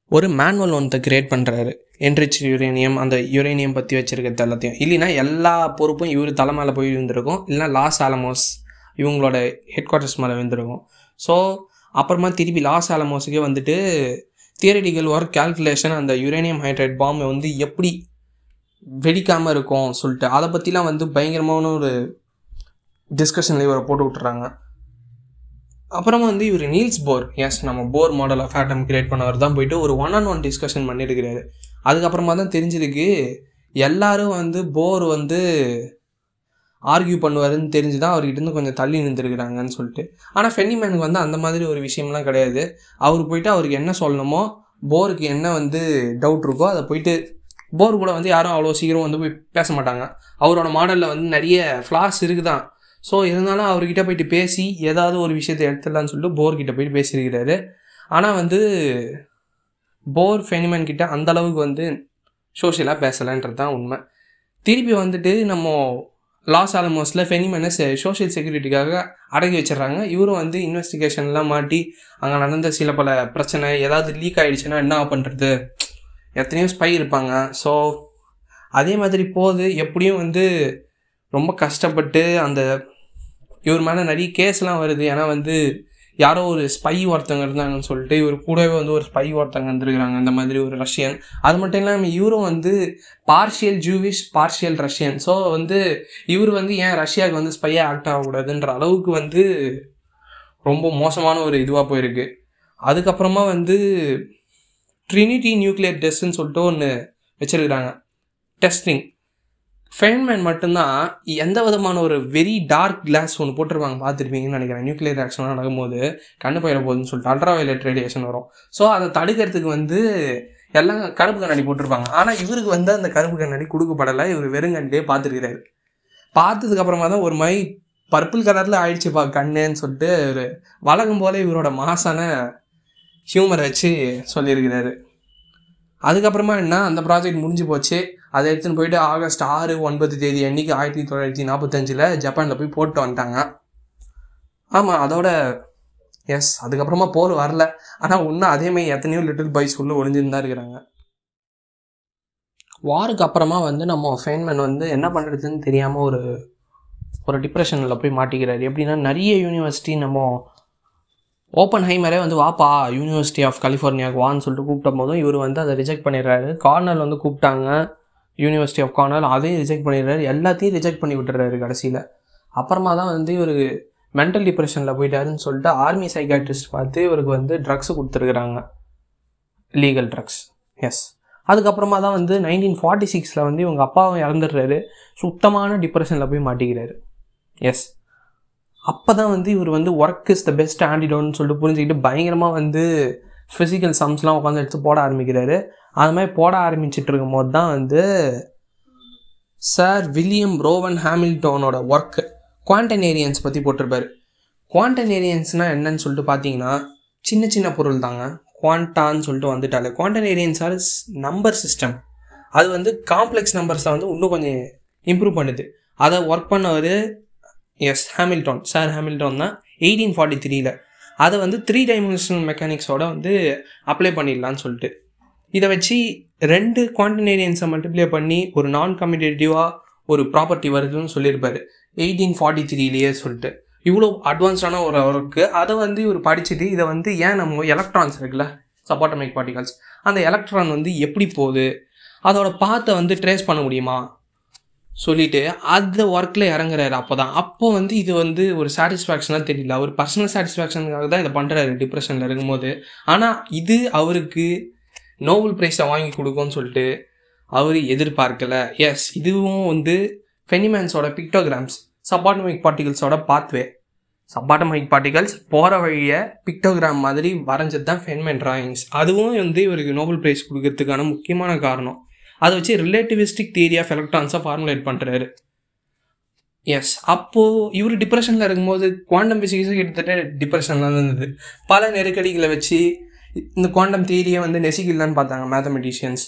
ஒரு மேனுவல் ஒன்றத்தை கிரியேட் பண்ணுறாரு என்ரிச் யுரேனியம் அந்த யுரேனியம் பற்றி வச்சுருக்கிறது எல்லாத்தையும் இல்லைன்னா எல்லா பொறுப்பும் இவர் தலை மேலே போய் இருந்திருக்கும் இல்லைனா லாஸ் ஆலமோஸ் இவங்களோட ஹெட் குவார்ட்டர்ஸ் மேலே இருந்திருக்கும் ஸோ அப்புறமா திருப்பி லாஸ் ஆலமோஸுக்கே வந்துட்டு தியரட்டிக்கல் ஒர்க் கால்குலேஷன் அந்த யுரேனியம் ஹைட்ரேட் பாம்பை வந்து எப்படி வெடிக்காமல் இருக்கும் சொல்லிட்டு அதை பற்றிலாம் வந்து பயங்கரமான ஒரு டிஸ்கஷனில் இவரை போட்டு விட்டுறாங்க அப்புறமா வந்து இவர் நீல்ஸ் போர் எஸ் நம்ம Bohr model of atom create பண்ணவர் தான் போயிட்டு ஒரு ஒன் ஆன் ஒன் டிஸ்கஷன் பண்ணியிருக்கிறாரு அதுக்கப்புறமா தான் தெரிஞ்சிருக்கு எல்லாரும் வந்து போர் வந்து ஆர்கியூ பண்ணுவாருன்னு தெரிஞ்சு தான் அவர்கிட்ட இருந்து கொஞ்சம் தள்ளி நின்றுருக்குறாங்கன்னு சொல்லிட்டு ஆனால் ஃபென்னிமேனுக்கு வந்து அந்த மாதிரி ஒரு விஷயம்லாம் கிடையாது அவர் போயிட்டு அவருக்கு என்ன சொல்லணுமோ போருக்கு என்ன வந்து டவுட் இருக்கோ அதை போயிட்டு போர் கூட வந்து யாரும் அவ்வளோ சீக்கிரம் வந்து போய் பேச மாட்டாங்க அவரோட மாடலில் வந்து நிறைய ஃப்ளாஸ் இருக்குதான் ஸோ இருந்தாலும் அவர்கிட்ட போயிட்டு பேசி ஏதாவது ஒரு விஷயத்தை எடுத்துடலான்னு சொல்லிட்டு போர்கிட்ட போயிட்டு பேசியிருக்கிறாரு ஆனால் வந்து போர் ஃபெனிமேன் கிட்ட அந்த அளவுக்கு வந்து சோஷியலாக பேசலைன்றது தான் உண்மை திருப்பி வந்துட்டு நம்ம லாஸ் ஆலமோஸில் ஃபெனிமேனை சோஷியல் செக்யூரிட்டிக்காக அடக்கி வச்சிடுறாங்க இவரும் வந்து இன்வெஸ்டிகேஷன்லாம் மாட்டி அங்கே நடந்த சில பல பிரச்சனை ஏதாவது லீக் ஆகிடுச்சுன்னா என்ன பண்ணுறது எத்தனையோ ஸ்பை இருப்பாங்க ஸோ அதே மாதிரி போகுது எப்படியும் வந்து ரொம்ப கஷ்டப்பட்டு அந்த இவர் மேலே நிறைய கேஸ்லாம் வருது ஏன்னா வந்து யாரோ ஒரு ஸ்பை ஒருத்தவங்க இருந்தாங்கன்னு சொல்லிட்டு இவர் கூடவே வந்து ஒரு ஸ்பை ஒருத்தவங்க வந்துருக்குறாங்க அந்த மாதிரி ஒரு ரஷ்யன் அது மட்டும் இல்லாமல் இவரும் வந்து partial Jewish partial Russian so வந்து இவர் வந்து ஏன் ரஷ்யாவுக்கு வந்து ஸ்பையாக ஆக்ட் ஆகக்கூடாதுன்ற அளவுக்கு வந்து ரொம்ப மோசமான ஒரு இதுவாக போயிருக்கு அதுக்கப்புறமா வந்து ட்ரினிட்டி நியூக்ளியர் டெஸ்ட்னு சொல்லிட்டு ஒன்று வச்சுருக்குறாங்க டெஸ்டிங் ஃபெயின்மேன் மட்டும்தான் எந்த விதமான ஒரு வெரி டார்க் கிளாஸ் ஒன்று போட்டிருப்பாங்க பார்த்துருப்பீங்கன்னு நினைக்கிறேன் நியூக்ளியர் ஆக்ஷன்லாம் நடக்கும்போது கண்ணு போயிட போகுதுன்னு சொல்லிட்டு அல்ட்ரா வயலட் ரேடியேஷன் வரும் ஸோ அதை தடுக்கிறதுக்கு வந்து எல்லாம் கருப்பு கண்ணாடி போட்டிருப்பாங்க ஆனால் இவருக்கு வந்து அந்த கருப்பு கண்ணாடி கொடுக்கப்படலை இவர் வெறுங்கண்ணிலே பார்த்துருக்கிறாரு பார்த்ததுக்கு அப்புறமா தான் ஒரு மாதிரி பர்பிள் கலரில் ஆயிடுச்சுப்பா கண்ணுன்னு சொல்லிட்டு ஒரு வழக்கம் போல இவரோட மாசான ஹியூமரை வச்சு சொல்லியிருக்கிறாரு அதுக்கப்புறமா என்ன அந்த ப்ராஜெக்ட் முடிஞ்சு போச்சு அதை எடுத்துன்னு போயிட்டு ஆகஸ்ட் ஆறு ஒன்பது தேதி அன்னைக்கு ஆயிரத்தி தொள்ளாயிரத்தி நாற்பத்தஞ்சில் ஜப்பானில் போய் போட்டு வந்துட்டாங்க ஆமாம் அதோட எஸ் அதுக்கப்புறமா போர் வரல ஆனால் இன்னும் அதேமாதிரி எத்தனையோ லிட்டில் பாய்ஸ் உள்ள ஒளிஞ்சுன்னு தான் இருக்கிறாங்க வாருக்கு அப்புறமா வந்து நம்ம ஃபெயின்மேன் வந்து என்ன பண்ணுறதுன்னு தெரியாமல் ஒரு ஒரு டிப்ரெஷனில் போய் மாட்டிக்கிறாரு எப்படின்னா நிறைய யூனிவர்சிட்டி நம்ம ஓப்பன் ஹைமரே வந்து வாப்பா யூனிவர்சிட்டி ஆஃப் கலிஃபோர்னியாவுக்கு வான்னு சொல்லிட்டு கூப்பிட்ட போதும் இவர் வந்து அதை ரிஜெக்ட் பண்ணிடுறாரு கார்னல் வந்து கூப்பிட்டாங்க யூனிவர்சிட்டி ஆஃப் கார்னல் அதையும் ரிஜெக்ட் பண்ணிடுறாரு எல்லாத்தையும் ரிஜெக்ட் பண்ணி விட்டுறாரு கடைசியில் அப்புறமா தான் வந்து இவர் மென்டல் டிப்ரெஷனில் போயிட்டாருன்னு சொல்லிட்டு ஆர்மி சைக்காட்ரிஸ்ட் பார்த்து இவருக்கு வந்து ட்ரக்ஸ் கொடுத்துருக்குறாங்க லீகல் ட்ரக்ஸ் எஸ் அதுக்கப்புறமா தான் வந்து நைன்டீன் ஃபார்ட்டி சிக்ஸில் வந்து இவங்க அப்பாவும் இறந்துடுறாரு சுத்தமான டிப்ரெஷனில் போய் மாட்டிக்கிறாரு எஸ் அப்போ தான் வந்து இவர் வந்து ஒர்க் இஸ் த பெஸ்ட் ஆண்டிடோன்னு சொல்லிட்டு புரிஞ்சுக்கிட்டு பயங்கரமாக வந்து ஃபிசிக்கல் சம்ஸ்லாம் உட்காந்து எடுத்து போட ஆரம்பிக்கிறாரு அது மாதிரி போட ஆரம்பிச்சிட்டு இருக்கும் போது தான் வந்து சார் வில்லியம் ரோவன் ஹாமில்டோனோட ஒர்க் குவான்டனேரியன்ஸ் பற்றி போட்டிருப்பாரு குவான்டனேரியன்ஸ்னால் என்னன்னு சொல்லிட்டு பார்த்தீங்கன்னா சின்ன சின்ன பொருள் தாங்க குவான்டான்னு சொல்லிட்டு வந்துட்டாலே குவான்டனேரியன்ஸ் ஆர் நம்பர் சிஸ்டம் அது வந்து காம்ப்ளெக்ஸ் நம்பர்ஸை வந்து இன்னும் கொஞ்சம் இம்ப்ரூவ் பண்ணுது அதை ஒர்க் பண்ணவர் எஸ் ஹாமில்டான் சார் ஹாமில்டான் தான் எயிட்டீன் ஃபார்ட்டி த்ரீல அதை வந்து த்ரீ டைமென்ஷனல் மெக்கானிக்ஸோட வந்து அப்ளை பண்ணிடலான்னு சொல்லிட்டு இதை வச்சு ரெண்டு குவான்டினேரியன்ஸை மல்டிப்ளை பண்ணி ஒரு நான் கம்யூட்டேட்டிவாக ஒரு ப்ராப்பர்ட்டி வருதுன்னு சொல்லியிருப்பாரு எயிட்டீன் ஃபார்ட்டி த்ரீலேயே சொல்லிட்டு இவ்வளோ அட்வான்ஸ்டான ஒரு ஒர்க்கு அதை வந்து இவர் படிச்சுட்டு இதை வந்து ஏன் நம்ம எலக்ட்ரான்ஸ் இருக்குல்ல சப்பாட்டமிக் பார்ட்டிகல்ஸ் அந்த எலக்ட்ரான் வந்து எப்படி போகுது அதோட பாத்தை வந்து ட்ரேஸ் பண்ண முடியுமா சொல்லிட்டு அந்த ஒர்க்கில் இறங்குறாரு அப்போ தான் அப்போ வந்து இது வந்து ஒரு சாட்டிஸ்ஃபேக்ஷனாக தெரியல அவர் பர்சனல் சாட்டிஸ்ஃபேக்ஷனுக்காக தான் இதை பண்ணுறாரு டிப்ரெஷனில் இருக்கும்போது ஆனால் இது அவருக்கு நோபல் ப்ரைஸை வாங்கி கொடுக்கும்னு சொல்லிட்டு அவர் எதிர்பார்க்கல எஸ் இதுவும் வந்து ஃபெனிமேன்ஸோட பிக்டோகிராம்ஸ் சப்பாட்டமிக் பார்ட்டிகல்ஸோட பாத்வே சப்பாட்டமிக் பார்ட்டிகல்ஸ் போகிற வழியை பிக்டோகிராம் மாதிரி வரைஞ்சது தான் ஃபென்மேன் டிராயிங்ஸ் அதுவும் வந்து இவருக்கு நோபல் ப்ரைஸ் கொடுக்கறதுக்கான முக்கியமான காரணம் அதை வச்சு ரிலேட்டிவிஸ்டிக் தியரி ஆஃப் எலக்ட்ரான்ஸை ஃபார்முலேட் பண்ணுறாரு எஸ் அப்போது இவர் டிப்ரெஷனில் இருக்கும்போது குவாண்டம் ஃபிசிக்ஸு கிட்டத்தட்ட டிப்ரெஷனில் தான் இருந்தது பல நெருக்கடிகளை வச்சு இந்த குவாண்டம் தியரியை வந்து நெசிக்கலான்னு பார்த்தாங்க மேத்தமெட்டிஷியன்ஸ்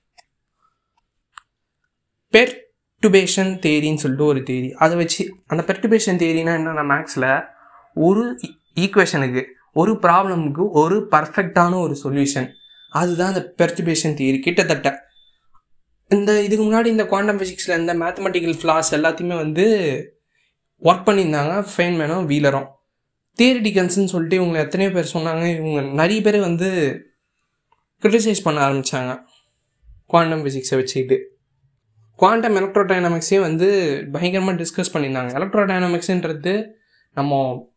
பெர்டுபேஷன் தேரின்னு சொல்லிட்டு ஒரு தேரி அதை வச்சு அந்த பெர்டுபேஷன் தேரினா என்னென்ன மேக்ஸில் ஒரு ஈக்குவேஷனுக்கு ஒரு ப்ராப்ளமுக்கு ஒரு பர்ஃபெக்டான ஒரு சொல்யூஷன் அதுதான் அந்த பெர்டிபேஷன் தியரி கிட்டத்தட்ட இந்த இதுக்கு முன்னாடி இந்த குவாண்டம் ஃபிசிக்ஸில் இந்த மேத்தமெட்டிக்கல் ஃப்ளாஸ் எல்லாத்தையுமே வந்து ஒர்க் பண்ணியிருந்தாங்க ஃபெயின்மேனும் வீலரும் தியரிட்டிகன்ஸ்னு சொல்லிட்டு இவங்க எத்தனையோ பேர் சொன்னாங்க இவங்க நிறைய பேர் வந்து கிரிட்டிசைஸ் பண்ண ஆரம்பித்தாங்க குவாண்டம் ஃபிசிக்ஸை வச்சுக்கிட்டு குவாண்டம் எலக்ட்ரோடைனமிக்ஸே வந்து பயங்கரமாக டிஸ்கஸ் பண்ணியிருந்தாங்க எலக்ட்ரோடைனமிக்ஸுன்றது நம்ம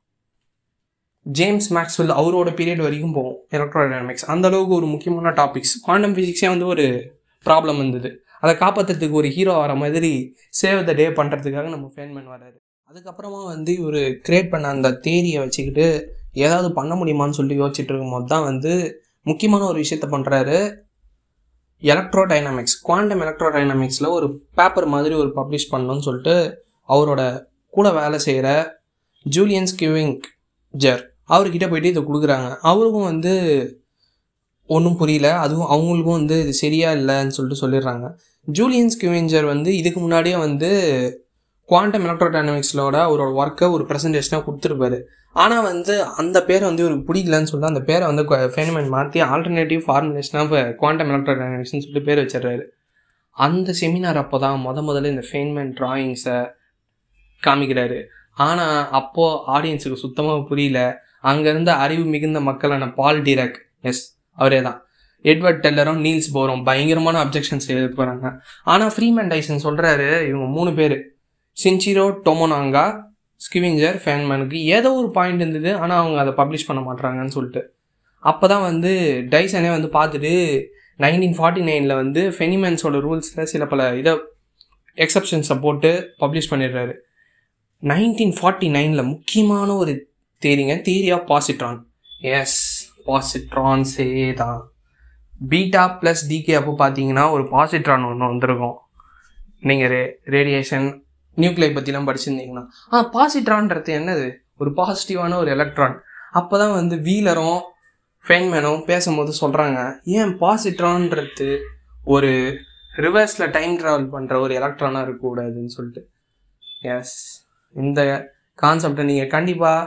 ஜேம்ஸ் மேக்ஸ்வெல் அவரோட பீரியட் வரைக்கும் போகும் எலக்ட்ரோடைனமிக்ஸ் அந்த அளவுக்கு ஒரு முக்கியமான டாபிக்ஸ் குவாண்டம் ஃபிசிக்ஸே வந்து ஒரு ப்ராப்ளம் இருந்தது அதை காப்பாற்றுறதுக்கு ஒரு ஹீரோ வர மாதிரி சேவ் த டே பண்ணுறதுக்காக நம்ம ஃபேன்மேன் வராரு அதுக்கப்புறமா வந்து இவர் கிரியேட் பண்ண அந்த தேரியை வச்சுக்கிட்டு ஏதாவது பண்ண முடியுமான்னு சொல்லி யோசிச்சுட்டு இருக்கும்போது தான் வந்து முக்கியமான ஒரு விஷயத்த பண்ணுறாரு எலக்ட்ரோ டைனாமிக்ஸ் குவாண்டம் எலக்ட்ரோ டைனாமிக்ஸில் ஒரு பேப்பர் மாதிரி ஒரு பப்ளிஷ் பண்ணணும்னு சொல்லிட்டு அவரோட கூட வேலை செய்கிற ஜூலியன் ஸ்கிவிங் ஜர் அவர்கிட்ட போயிட்டு இதை கொடுக்குறாங்க அவருக்கும் வந்து ஒன்றும் புரியல அதுவும் அவங்களுக்கும் வந்து இது சரியா இல்லைன்னு சொல்லிட்டு சொல்லிடுறாங்க ஜூலியன் ஸ்கிவிஞ்சர் வந்து இதுக்கு முன்னாடியே வந்து குவாண்டம் எலக்ட்ரோடைனமிக்ஸோட அவரோட ஒர்க்கை ஒரு ப்ரெசன்டேஷனாக கொடுத்துருப்பாரு ஆனால் வந்து அந்த பேரை வந்து இவருக்கு பிடிக்கலன்னு சொல்லிட்டு அந்த பேரை வந்து ஃபேனமெண்ட் மாற்றி ஆல்டர்னேட்டிவ் ஃபார்முலேஷன் ஆஃப் குவாண்டம் எலக்ட்ரோடைனமிக்ஸ்னு சொல்லிட்டு பேர் வச்சிடுறாரு அந்த செமினார் அப்போ தான் முத முதல்ல இந்த ஃபெயின்மெண்ட் ட்ராயிங்ஸை காமிக்கிறாரு ஆனால் அப்போது ஆடியன்ஸுக்கு சுத்தமாக புரியல அங்கேருந்து அறிவு மிகுந்த மக்களான பால் டிரக் எஸ் அவரே தான் எட்வர்ட் டெல்லரும் நீல்ஸ் போகிறோம் பயங்கரமான அப்ஜெக்ஷன்ஸ் எழுத போகிறாங்க ஆனால் ஃப்ரீமேன் டைசன் சொல்கிறாரு இவங்க மூணு பேர் சின்சிரோ டொமோனாங்கா ஸ்கிவிஞ்சர் ஃபேன்மேனுக்கு ஏதோ ஒரு பாயிண்ட் இருந்தது ஆனால் அவங்க அதை பப்ளிஷ் பண்ண மாட்றாங்கன்னு சொல்லிட்டு அப்போ தான் வந்து டைசனே வந்து பார்த்துட்டு நைன்டீன் ஃபார்ட்டி நைனில் வந்து ஃபெனிமேன்ஸோட ரூல்ஸில் சில பல இதை எக்ஸப்ஷன்ஸை போட்டு பப்ளிஷ் பண்ணிடுறாரு நைன்டீன் ஃபார்ட்டி நைனில் முக்கியமான ஒரு தேரிங்க தியரி ஆஃப் பாசிட்ரான் எஸ் பாசிட்ரான்ஸே தான் பீட்டா ப்ளஸ் டிகே அப்போ பார்த்தீங்கன்னா ஒரு பாசிட்ரான் ஒன்று வந்திருக்கும் நீங்கள் ரே ரேடியேஷன் நியூக்ளியை பற்றிலாம் படிச்சிருந்தீங்கன்னா ஆ பாசிட்ரான்றது என்னது ஒரு பாசிட்டிவான ஒரு எலக்ட்ரான் அப்போ தான் வந்து வீலரும் ஃபெயின்மேனும் பேசும்போது சொல்கிறாங்க ஏன் பாசிட்ரான்றது ஒரு ரிவர்ஸில் டைம் ட்ராவல் பண்ணுற ஒரு எலக்ட்ரானாக இருக்கக்கூடாதுன்னு சொல்லிட்டு எஸ் இந்த கான்செப்டை நீங்கள் கண்டிப்பாக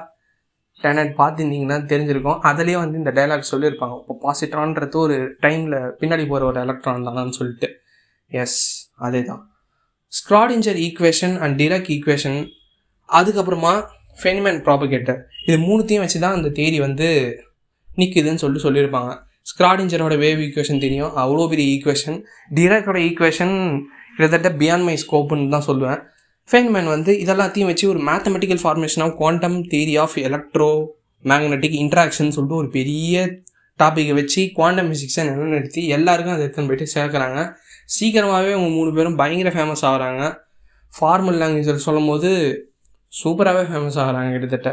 டேனட் பார்த்துருந்தீங்கன்னா தெரிஞ்சிருக்கும் அதுலேயே வந்து இந்த டைலாக் சொல்லியிருப்பாங்க இப்போ பாசிட்ரான்றது ஒரு டைமில் பின்னாடி போகிற ஒரு எலக்ட்ரான் தானான்னு சொல்லிட்டு எஸ் அதே தான் Schrodinger equation and Dirac equation அதுக்கப்புறமா ஃபெனிமேன் ப்ராபகேட்டர் இது மூணுத்தையும் வச்சு தான் அந்த தேரி வந்து நிற்குதுன்னு சொல்லிட்டு சொல்லியிருப்பாங்க ஸ்க்ராடிஞ்சரோட வேவ் ஈக்குவேஷன் தெரியும் அவ்வளோ பெரிய ஈக்குவேஷன் டிரக்கோட ஈக்குவேஷன் கிட்டத்தட்ட பியாண்ட் மை ஸ்கோப்புன்னு தான் சொல்லுவேன் ஃபெயின்மேன் வந்து இதெல்லாத்தையும் வச்சு ஒரு mathematical formation of quantum theory of electromagnetic interaction சொல்லிட்டு ஒரு பெரிய டாப்பிக்கை வச்சு குவாண்டம் ஃபிசிக்ஸை நிலைநிறுத்தி எல்லாருக்கும் அதை எடுத்துன்னு போயிட்டு சேர்க்குறாங்க சீக்கிரமாகவே அவங்க மூணு பேரும் பயங்கர ஃபேமஸ் ஆகிறாங்க ஃபார்மல் லாங்குவேஜில் சொல்லும் போது சூப்பராகவே ஃபேமஸ் ஆகிறாங்க கிட்டத்தட்ட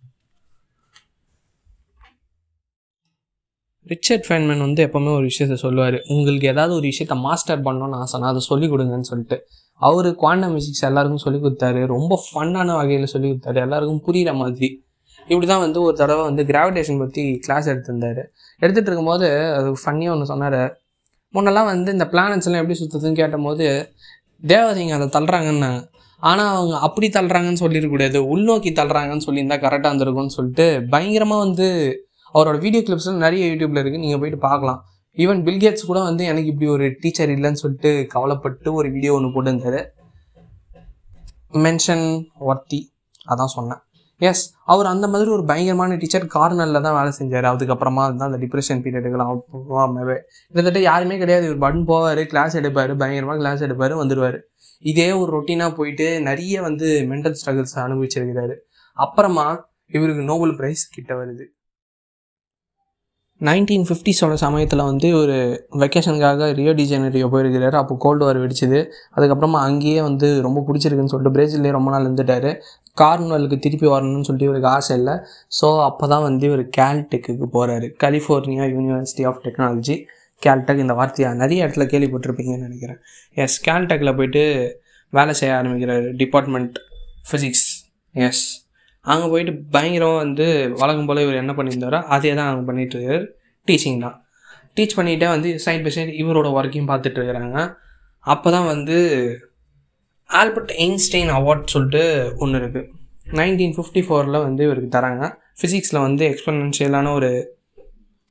ரிச்சர்ட் ஃபேன்மேன் வந்து எப்போவுமே ஒரு விஷயத்த சொல்லுவார் உங்களுக்கு ஏதாவது ஒரு விஷயத்த மாஸ்டர் பண்ணணும்னு ஆசைனா அதை சொல்லிக் கொடுங்கன்னு சொல்லிட்டு அவர் குவாண்டம் ஃபிசிக்ஸ் எல்லாருக்கும் சொல்லி கொடுத்தாரு ரொம்ப ஃபன்னான வகையில் சொல்லி கொடுத்தாரு எல்லாருக்கும் புரிகிற மாதிரி இப்படி தான் வந்து ஒரு தடவை வந்து கிராவிடேஷன் பற்றி கிளாஸ் எடுத்திருந்தார் எடுத்துகிட்டு இருக்கும்போது அது ஃபன்னியாக ஒன்று சொன்னார் முன்னெல்லாம் வந்து இந்த பிளானட்ஸ் எல்லாம் எப்படி சுற்றுதுன்னு கேட்டபோது தேவதைங்க அதை தள்ளுறாங்கன்னாங்க ஆனால் அவங்க அப்படி தள்ளுறாங்கன்னு சொல்லிடக்கூடாது உள்நோக்கி தள்ளுறாங்கன்னு சொல்லியிருந்தா கரெக்டாக இருந்திருக்கும்னு சொல்லிட்டு பயங்கரமாக வந்து அவரோட வீடியோ கிளிப்ஸ்லாம் நிறைய யூடியூப்பில் இருக்குது நீங்கள் போயிட்டு பார்க்கலாம் ஈவன் பில்கேட்ஸ் கூட வந்து எனக்கு இப்படி ஒரு டீச்சர் இல்லைன்னு சொல்லிட்டு கவலைப்பட்டு ஒரு வீடியோ ஒன்று போட்டிருந்தாரு மென்ஷன் ஒர்த்தி அதான் சொன்னேன் எஸ் அவர் அந்த மாதிரி ஒரு பயங்கரமான டீச்சர் கார்னரில் தான் வேலை செஞ்சார் அதுக்கப்புறமா தான் அந்த டிப்ரெஷன் பீரியடுக்கெல்லாம் போகாமவே கிட்டத்தட்ட யாருமே கிடையாது இவர் பட்டன் போவார் கிளாஸ் எடுப்பார் பயங்கரமாக கிளாஸ் எடுப்பார் வந்துடுவார் இதே ஒரு ரொட்டீனாக போயிட்டு நிறைய வந்து மென்டல் ஸ்ட்ரகிள்ஸ் அனுபவிச்சிருக்கிறாரு அப்புறமா இவருக்கு நோபல் ப்ரைஸ் கிட்ட வருது நைன்டீன் ஃபிஃப்டிஸோட சமயத்தில் வந்து ஒரு வெக்கேஷனுக்காக ரியோ டிஜெனரியோ போயிருக்கிறாரு அப்போ கோல்டு வார் வெடிச்சுது அதுக்கப்புறமா அங்கேயே வந்து ரொம்ப பிடிச்சிருக்குன்னு சொல்லிட்டு பிரேசில்லே ரொம்ப நாள் இருந்துட்டார் கார்ன்வலுக்கு திருப்பி வரணும்னு சொல்லிட்டு இவருக்கு ஆசை இல்லை ஸோ அப்போ தான் வந்து இவர் கேல்டெக்கு போகிறாரு California University of Technology Caltech இந்த வார்த்தையாக நிறைய இடத்துல கேள்விப்பட்டிருப்பீங்கன்னு நினைக்கிறேன் எஸ் கேல்டெக்கில் போயிட்டு வேலை செய்ய ஆரம்பிக்கிறாரு டிபார்ட்மெண்ட் ஃபிசிக்ஸ் எஸ் அங்கே போயிட்டு பயங்கரமாக வந்து வழக்கம் போல் இவர் என்ன பண்ணியிருந்தாரோ அதே தான் அவங்க பண்ணிகிட்டு இருக்காரு டீச்சிங் தான் டீச் பண்ணிகிட்டே வந்து சைட் பை சைடு இவரோட ஒர்க்கையும் பார்த்துட்டு இருக்கிறாங்க அப்போ தான் வந்து ஆல்பர்ட் ஐன்ஸ்டைன் அவார்ட் சொல்லிட்டு ஒன்று இருக்குது நைன்டீன் ஃபிஃப்டி ஃபோரில் வந்து இவருக்கு தராங்க ஃபிசிக்ஸில் வந்து எக்ஸ்பெனன்ஷியலான ஒரு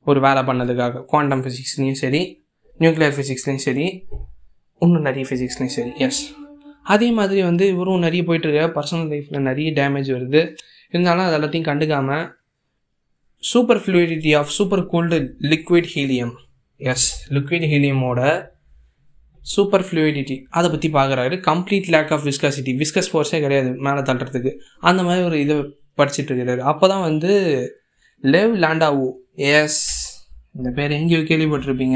ஒரு வேலை பண்ணதுக்காக குவாண்டம் ஃபிசிக்ஸ்லேயும் சரி நியூக்ளியர் ஃபிசிக்ஸ்லேயும் சரி இன்னும் நிறைய ஃபிசிக்ஸ்லேயும் சரி எஸ் அதே மாதிரி வந்து இவரும் நிறைய போயிட்டுருக்க பர்சனல் லைஃப்பில் நிறைய டேமேஜ் வருது இருந்தாலும் அது எல்லாத்தையும் கண்டுக்காமல் superfluidity of supercooled liquid helium yes liquid ஹீலியமோட சூப்பர் ஃப்ளூயிடிட்டி அதை பற்றி பார்க்குறாரு complete lack of viscosity viscous ஃபோர்ஸே கிடையாது மேலே தள்ளுறதுக்கு அந்த மாதிரி ஒரு இதை படிச்சுட்டு இருக்கிறாரு அப்போ தான் வந்து லெவ் லேண்டாவோ எஸ் இந்த பேர் எங்கேயோ கேள்விப்பட்டிருப்பீங்க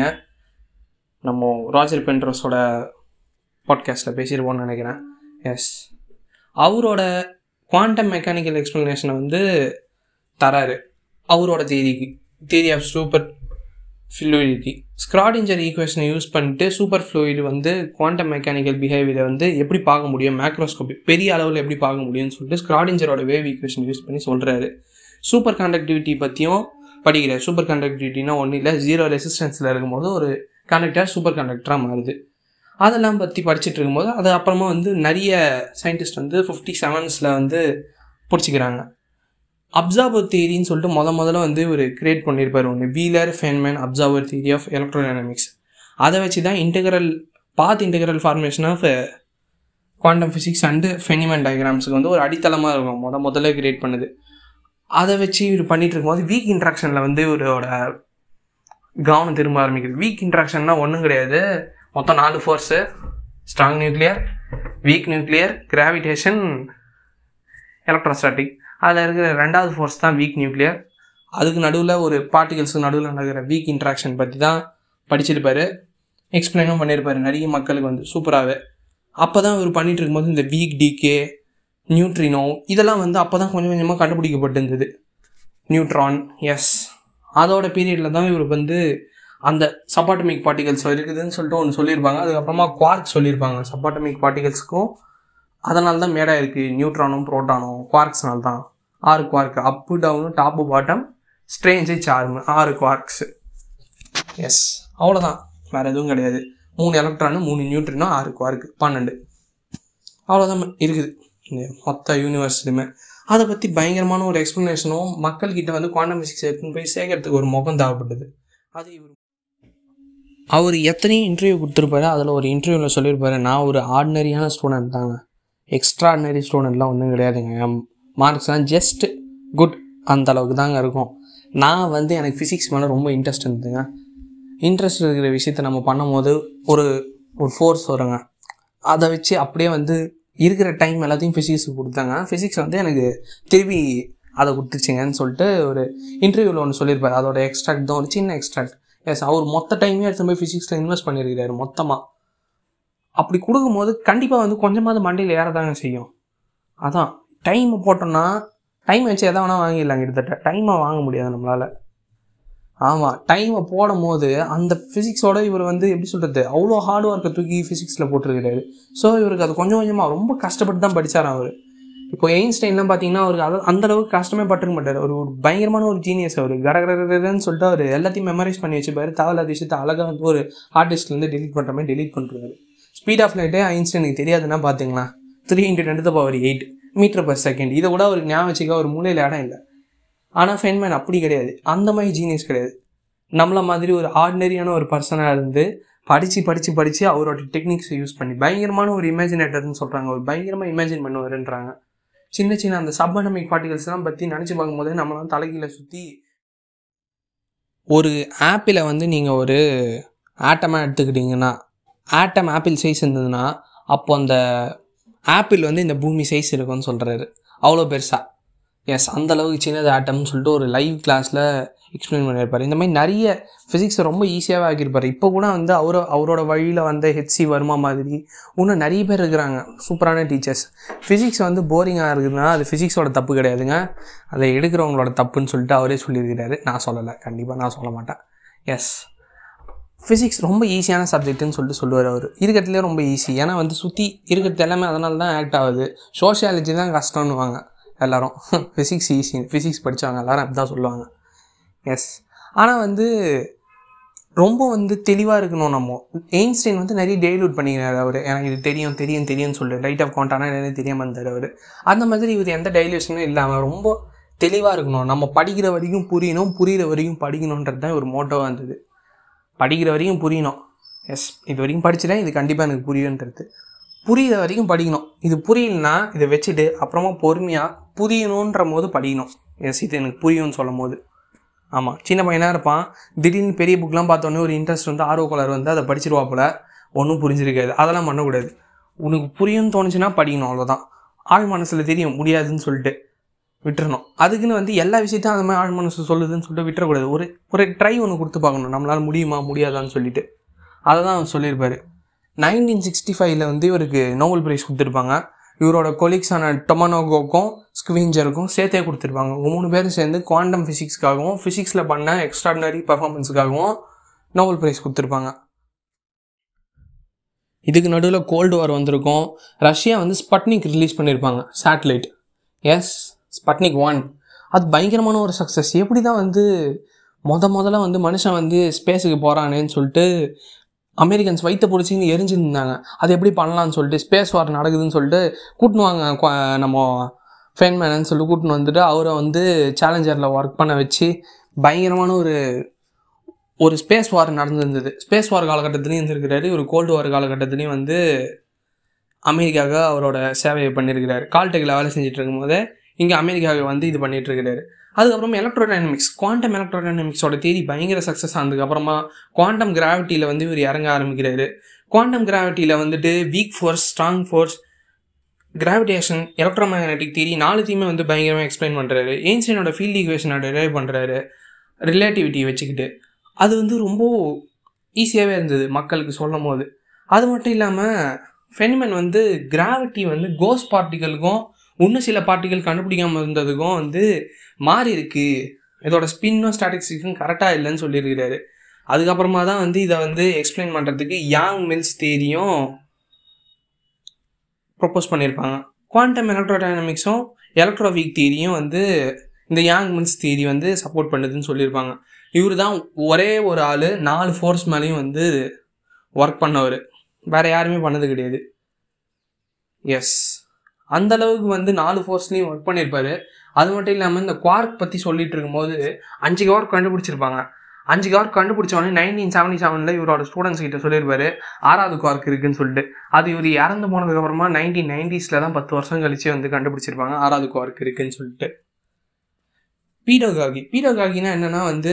நம்ம ராஜர் பென்ட்ரோஸோட பாட்காஸ்ட்டில் பேசியிருப்போம்னு நினைக்கிறேன் எஸ் அவரோட குவாண்டம் மெக்கானிக்கல் எக்ஸ்ப்ளனேஷனை வந்து தராரு அவரோட தேதிக்கு தேதி ஆஃப் சூப்பர் ஃப்ளூயிடிட்டி ஸ்க்ராடிஞ்சர் ஈக்குவேஷனை யூஸ் பண்ணிட்டு சூப்பர் ஃப்ளூயிட் வந்து குவாண்டம் மெக்கானிக்கல் பிஹேவியரை வந்து எப்படி பார்க்க முடியும் மேக்ரோஸ்கோபி பெரிய அளவில் எப்படி பார்க்க முடியும்னு சொல்லிட்டு ஸ்க்ராடிஞ்சரோட வேவ் ஈக்குவேஷன் யூஸ் பண்ணி சொல்கிறாரு சூப்பர் கண்டக்டிவிட்டி பற்றியும் படிக்கிறார் சூப்பர் கண்டக்டிவிட்டினா ஒன்றும் இல்லை ஜீரோ ரெசிஸ்டன்ஸில் இருக்கும்போது ஒரு கண்டக்டர் சூப்பர் கண்டக்டராக மாறுது அதெல்லாம் பற்றி படிச்சுட்டு இருக்கும்போது அது அப்புறமா வந்து நிறைய சயின்டிஸ்ட் வந்து ஃபிஃப்டி செவன்ஸில் வந்து பிடிச்சிக்கிறாங்க அப்சர்வர் தியரின்னு சொல்லிட்டு முத முதல்ல வந்து ஒரு கிரியேட் பண்ணியிருப்பார் ஒன்று Wheeler Feynman absorber theory of electrodynamics அதை வச்சு தான் integral path integral formation of quantum physics and Feynman டயக்ராம்ஸுக்கு வந்து ஒரு அடித்தளமாக இருக்கும் முத முதல்ல கிரியேட் பண்ணுது அதை வச்சு இவர் பண்ணிட்டு இருக்கும்போது வீக் இன்ட்ராக்ஷனில் வந்து இவரோட கவனம் திரும்ப ஆரம்பிக்குது வீக் இன்ட்ராக்ஷன்னா ஒன்றும் கிடையாது மொத்தம் நாலு force strong nuclear weak nuclear gravitation electrostatic அதில் இருக்கிற ரெண்டாவது ஃபோர்ஸ் தான் வீக் நியூக்ளியர் அதுக்கு நடுவில் ஒரு பார்ட்டிகல்ஸுக்கு நடுவில் நடக்கிற வீக் இன்ட்ராக்ஷன் பற்றி தான் படிச்சிருப்பாரு எக்ஸ்பிளைனும் பண்ணியிருப்பாரு நிறைய மக்களுக்கு வந்து சூப்பராகவே அப்போ தான் இவர் பண்ணிகிட்டு இருக்கும்போது இந்த வீக் டிகே நியூட்ரினோ இதெல்லாம் வந்து அப்போ தான் கொஞ்சம் கொஞ்சமாக கண்டுபிடிக்கப்பட்டிருந்தது நியூட்ரான் எஸ் அதோட பீரியடில் தான் இவர் வந்து அந்த சப்பாட்டமிக் பார்ட்டிகல்ஸ் இருக்குதுன்னு சொல்லிட்டு ஒன்று சொல்லியிருப்பாங்க அதுக்கப்புறமா குவார்க் சொல்லியிருப்பாங்க சப்பாட்டமிக் பார்ட்டிகல்ஸுக்கும் அதனால தான் மேடாக இருக்குது நியூட்ரானும் ப்ரோட்டானும் குவார்க்ஸ்னால தான் ஆறு quark up down top bottom strange charm ஆறு குவார்க்ஸு எஸ் அவ்வளோதான் வேறு எதுவும் கிடையாது மூணு எலக்ட்ரானு மூணு நியூட்ரினோ ஆறு குவார்க்கு பன்னெண்டு அவ்வளோதான் இருக்குது இந்த மொத்த யூனிவர்ஸ்லையுமே அதை பற்றி பயங்கரமான ஒரு எக்ஸ்ப்ளனேஷனும் மக்கள்கிட்ட வந்து குவாண்டம் ஃபிசிக்ஸ் எடுத்துன்னு போய் சேர்க்கறதுக்கு ஒரு முகம் தேவைப்பட்டது அது இவர் அவர் எத்தனையோ இன்டர்வியூ கொடுத்துருப்பாரு அதில் ஒரு இன்டர்வியூவில் சொல்லியிருப்பாரு நான் ஒரு ஆர்டினரியான ஸ்டூடெண்ட் தாங்க எக்ஸ்ட்ராடினரி ஸ்டூடெண்ட்லாம் ஒன்றும் கிடையாதுங்க என் மார்க்ஸ்லாம் ஜஸ்ட் குட் அந்த அளவுக்கு தாங்க இருக்கும் நான் வந்து எனக்கு ஃபிசிக்ஸ் மேலே ரொம்ப இன்ட்ரெஸ்ட் இருந்ததுங்க இன்ட்ரெஸ்ட் இருக்கிற விஷயத்த நம்ம பண்ணும்போது ஒரு ஒரு ஃபோர்ஸ் வருங்க அதை வச்சு அப்படியே வந்து இருக்கிற டைம் எல்லாத்தையும் ஃபிசிக்ஸுக்கு கொடுத்தாங்க ஃபிசிக்ஸ் வந்து எனக்கு திருப்பி அதை கொடுத்துச்சிங்கன்னு சொல்லிட்டு ஒரு இன்டர்வியூவில் ஒன்று சொல்லியிருப்பார் அதோட எக்ஸ்ட்ராக்ட் தான் ஒரு சின்ன எக்ஸ்ட்ராக்ட் எஸ் அவர் மொத்த டைமே எடுத்து போய் ஃபிசிக்ஸில் இன்வெஸ்ட் பண்ணியிருக்கிறாரு மொத்தமாக அப்படி கொடுக்கும்போது கண்டிப்பாக வந்து கொஞ்சமாவது மண்டையில் ஏறதாங்க செய்யும் அதான் டைமை போட்டோம்னா டைம் வச்சு எதை வேணால் வாங்கிடலாம் கிட்டத்தட்ட டைமை வாங்க முடியாது நம்மளால் ஆமாம் டைமை போடும் போது அந்த ஃபிசிக்ஸோட இவர் வந்து எப்படி சொல்கிறது அவ்வளோ ஹார்ட் ஒர்க்கை தூக்கி ஃபிசிக்ஸில் போட்டிருக்கிறாரு ஸோ இவருக்கு அது கொஞ்சம் கொஞ்சமாக ரொம்ப கஷ்டப்பட்டு தான் படித்தார் அவர் இப்போ எயின்ஸ்டைன்லாம் பார்த்தீங்கன்னா அவருக்கு அதை அந்த அளவுக்கு கஷ்டமே பட்டிருக்க மாட்டார் ஒரு ஒரு பயங்கரமான ஒரு ஜீனியஸ் அவர் கடகடன்னு சொல்லிட்டு அவர் எல்லாத்தையும் மெமரைஸ் பண்ணி வச்சுப்பாரு தேவையில்லாத விஷயத்தை அழகாக வந்து ஒரு ஆர்டிஸ்ட்லேருந்து டெலிட் பண்ணுற மாதிரி டெலிட் பண்ணுறாரு ஸ்பீட் ஆஃப் லைட்டே ஐன்ஸ்டைனுக்கு தெரியாதுன்னா பார்த்தீங்களா three into ten power eight metre per second இதை கூட அவருக்கு ஞாபகம் வச்சுக்க ஒரு மூலையில் இடம் இல்லை ஆனால் ஃபென்மேன் அப்படி கிடையாது அந்த மாதிரி ஜீனியஸ் கிடையாது நம்மள மாதிரி ஒரு ஆர்டினரியான ஒரு பர்சனாக இருந்து படித்து படித்து படித்து அவரோட டெக்னிக்ஸை யூஸ் பண்ணி பயங்கரமான ஒரு இமேஜினேட்டர்னு சொல்கிறாங்க ஒரு பயங்கரமாக இமேஜின் பண்ணுவாருன்றாங்க சின்ன சின்ன அந்த சப்பனமிக் பார்ட்டிகல்ஸ்லாம் பற்றி நினச்சி பார்க்கும்போது நம்மளாம் தலைகீழ சுற்றி ஒரு ஆப்பிளை வந்து நீங்கள் ஒரு ஆட்டமாக எடுத்துக்கிட்டிங்கன்னா ஆட்டம் ஆப்பிள் சைஸ் இருந்ததுன்னா அப்போ அந்த ஆப்பிள் வந்து இந்த பூமி சைஸ் இருக்கும்னு சொல்கிறாரு அவ்வளோ பெருசாக எஸ் அந்த அளவுக்கு சின்னது ஆட்டம்னு சொல்லிட்டு ஒரு லைவ் கிளாஸில் எக்ஸ்பிளைன் பண்ணியிருப்பார் இந்த மாதிரி நிறைய ஃபிசிக்ஸை ரொம்ப ஈஸியாகவே ஆக்கியிருப்பார் இப்போ கூட வந்து அவரோ அவரோட வழியில் வந்த ஹெச்சி வர்மா மாதிரி இன்னும் நிறைய பேர் இருக்கிறாங்க சூப்பரான டீச்சர்ஸ் ஃபிசிக்ஸ் வந்து போரிங்காக இருக்குதுன்னா அது ஃபிசிக்ஸோட தப்பு கிடையாதுங்க அதை எடுக்கிறவங்களோட தப்புன்னு சொல்லிட்டு அவரே சொல்லியிருக்கிறாரு நான் சொல்லலை கண்டிப்பாக நான் சொல்ல மாட்டேன் எஸ் ஃபிசிக்ஸ் ரொம்ப ஈஸியான சப்ஜெக்ட்டுன்னு சொல்லிட்டு சொல்லுவார் அவர் இருக்கிறதுலே ரொம்ப ஈஸி ஏன்னா வந்து சுற்றி இருக்கிறது எல்லாமே அதனால தான் ஆக்ட் ஆகுது சோஷியாலஜி தான் கஷ்டம்னுவாங்க எல்லாரும் ஃபிசிக்ஸ் ஈஸி ஃபிசிக்ஸ் படித்தவங்க எல்லாரும் அப்படி தான் சொல்லுவாங்க எஸ் ஆனால் வந்து ரொம்ப வந்து தெளிவாக இருக்கணும் நம்ம எயின்ஸ்டைன் வந்து நிறைய டெய்லூட் பண்ணிக்கிறார் அவர் எனக்கு இது தெரியும் தெரியும் தெரியும்னு சொல்லிட்டு லைட் ஆஃப் காண்டானா நிறைய தெரியாமல் இருந்தார் அவர் அந்த மாதிரி இவர் எந்த டைல்யூஷனும் இல்லாமல் ரொம்ப தெளிவாக இருக்கணும் நம்ம படிக்கிற வரைக்கும் புரியணும் புரிகிற வரைக்கும் படிக்கணுன்றது தான் ஒரு மோட்டோவாக இருந்தது படிக்கிற வரைக்கும் புரியணும் எஸ் இது வரைக்கும் படிச்சிட்டேன் இது கண்டிப்பாக எனக்கு புரியுன்றது புரியிற வரைக்கும் படிக்கணும் இது புரியலனா இதை வச்சுட்டு அப்புறமா பொறுமையாக புரியணுன்ற போது படிக்கணும் எஸ் இது எனக்கு புரியும்னு சொல்லும் போது ஆமாம் சின்ன பையனாக இருப்பான் திடீர்னு பெரிய புக்லாம் பார்த்தோன்னே ஒரு இன்ட்ரெஸ்ட் வந்து ஆர்வ கலர் வந்து அதை படிச்சிருவாப்புல ஒன்றும் புரிஞ்சிருக்காது அதெல்லாம் பண்ணக்கூடாது உனக்கு புரியும்னு தோணுச்சுன்னா படிக்கணும் அவ்வளோதான் ஆழ் மனசில் தெரியும் முடியாதுன்னு சொல்லிட்டு விட்டுறணும் அதுக்குன்னு வந்து எல்லா விஷயத்தையும் அந்த மாதிரி ஆழ் மனசு சொல்லுதுன்னு சொல்லிட்டு விட்டுறக்கூடாது ஒரு ஒரு ட்ரை ஒன்று கொடுத்து பார்க்கணும் நம்மளால் முடியுமா முடியாதான்னு சொல்லிட்டு அதை தான் அவர் சொல்லியிருப்பார் நைன்டீன் சிக்ஸ்டி ஃபைவ்ல வந்து இவருக்கு நோபல் ப்ரைஸ் கொடுத்துருப்பாங்க இவரோட கொலீக்ஸான டொமனோகோக்கும் ஸ்குவிஞ்சருக்கும் சேர்த்தே கொடுத்துருப்பாங்க இவங்க மூணு பேரும் சேர்ந்து குவாண்டம் ஃபிசிக்ஸ்க்காகவும் ஃபிசிக்ஸில் பண்ண எக்ஸ்ட்ராடினரி பர்ஃபார்மன்ஸுக்காகவும் நோபல் ப்ரைஸ் கொடுத்துருப்பாங்க இதுக்கு நடுவில் கோல்டு வார் வந்திருக்கும் ரஷ்யா வந்து ஸ்பட்னிக் ரிலீஸ் பண்ணியிருப்பாங்க சேட்டலைட் எஸ் ஸ்பட்னிக் ஒன் அது பயங்கரமான ஒரு சக்ஸஸ் எப்படி தான் வந்து முத முதல்ல வந்து மனுஷன் வந்து ஸ்பேஸுக்கு போகிறானேன்னு சொல்லிட்டு அமெரிக்கன்ஸ் வயிற்ற பிடிச்சின்னு எரிஞ்சிருந்தாங்க அது எப்படி பண்ணலான்னு சொல்லிட்டு ஸ்பேஸ் வார் நடக்குதுன்னு சொல்லிட்டு கூட்டின்னு வாங்க கொ- நம்ம ஃபேன்மேனன்னு சொல்லிட்டு கூட்டின்னு வந்துட்டு அவரை வந்து சேலஞ்சரில் ஒர்க் பண்ண வச்சு பயங்கரமான ஒரு ஒரு ஸ்பேஸ் வார் நடந்திருந்தது ஸ்பேஸ் வார் காலகட்டத்துலேயும் இருந்திருக்கிறாரு ஒரு கோல்டு வார் காலகட்டத்துலேயும் வந்து அமெரிக்காவுக்கு அவரோட சேவையை பண்ணியிருக்கிறாரு கால்டெக்கில் வேலை செஞ்சுட்டு இருக்கும்போதே இங்கே அமெரிக்காவுக்கு வந்து இது பண்ணிட்டு இருக்கிறாரு அதுக்கப்புறம் எலக்ட்ரோடைனமிக்ஸ் குவாண்டம் எலக்ட்ரோடைனமிக்ஸோட தேதி பயங்கர சக்ஸஸ் ஆனதுக்கப்புறமா குவாண்டம் கிராவிட்டியில் வந்து இவர் இறங்க ஆரம்பிக்கிறாரு குவாண்டம் கிராவிட்டியில் வந்துட்டு weak force strong force gravitation electromagnetic theory நாலுத்தையுமே வந்து பயங்கரமாக எக்ஸ்பிளைன் பண்ணுறாரு ஏன்சியனோட ஃபீல்ட் ஈக்குவேஷனை டெரைவ் பண்ணுறாரு ரிலேட்டிவிட்டி வச்சுக்கிட்டு அது வந்து ரொம்ப ஈஸியாகவே இருந்தது மக்களுக்கு சொல்லும் போது அது மட்டும் இல்லாமல் ஃபெனிமன் வந்து கிராவிட்டி வந்து கோஸ் பார்ட்டிகளுக்கும் இன்னும் சில பார்ட்டிகள் கண்டுபிடிக்காம இருந்ததுக்கும் வந்து மாறி இருக்கு இதோட ஸ்பின்னும் ஸ்டாட்டிஸ்டிக்ஸும் கரெக்டாக இல்லைன்னு சொல்லியிருக்கிறாரு அதுக்கப்புறமா தான் வந்து இதை வந்து எக்ஸ்பிளைன் பண்ணுறதுக்கு யாங் மில்ஸ் தேரியும் ப்ரொப்போஸ் பண்ணியிருப்பாங்க குவாண்டம் எலக்ட்ரோடைனமிக்ஸும் எலக்ட்ரோவிக் தியரியும் வந்து இந்த யாங் மில்ஸ் தியரி வந்து சப்போர்ட் பண்ணுதுன்னு சொல்லியிருப்பாங்க இவர் தான் ஒரே ஒரு ஆள் நாலு ஃபோர்ஸ் மேலேயும் வந்து ஒர்க் பண்ணவர் வேறு யாருமே பண்ணது கிடையாது எஸ் அந்த அளவுக்கு வந்து நாலு ஃபோர்ஸ்லேயும் ஒர்க் பண்ணியிருப்பாரு அது மட்டும் இல்லாமல் இந்த குவார்க் பற்றி சொல்லிட்டு இருக்கும்போது அஞ்சு குவார்க் கண்டுபிடிச்சிருப்பாங்க அஞ்சு குவார்க் கண்டுபிடிச்சவொடனே நைன்டீன் செவன்டி செவனில் இவரோட ஸ்டூடெண்ட்ஸ் கிட்ட சொல்லியிருப்பாரு ஆறாவது குவார்க் இருக்குன்னு சொல்லிட்டு அது இவர் இறந்து போனதுக்கப்புறமா நைன்டீன் நைன்டிஸில் தான் பத்து வருஷம் கழிச்சு வந்து கண்டுபிடிச்சிருப்பாங்க ஆறாவது குவார்க் இருக்குன்னு சொல்லிட்டு பீடோகாகி பீடோகாகினா என்னன்னா வந்து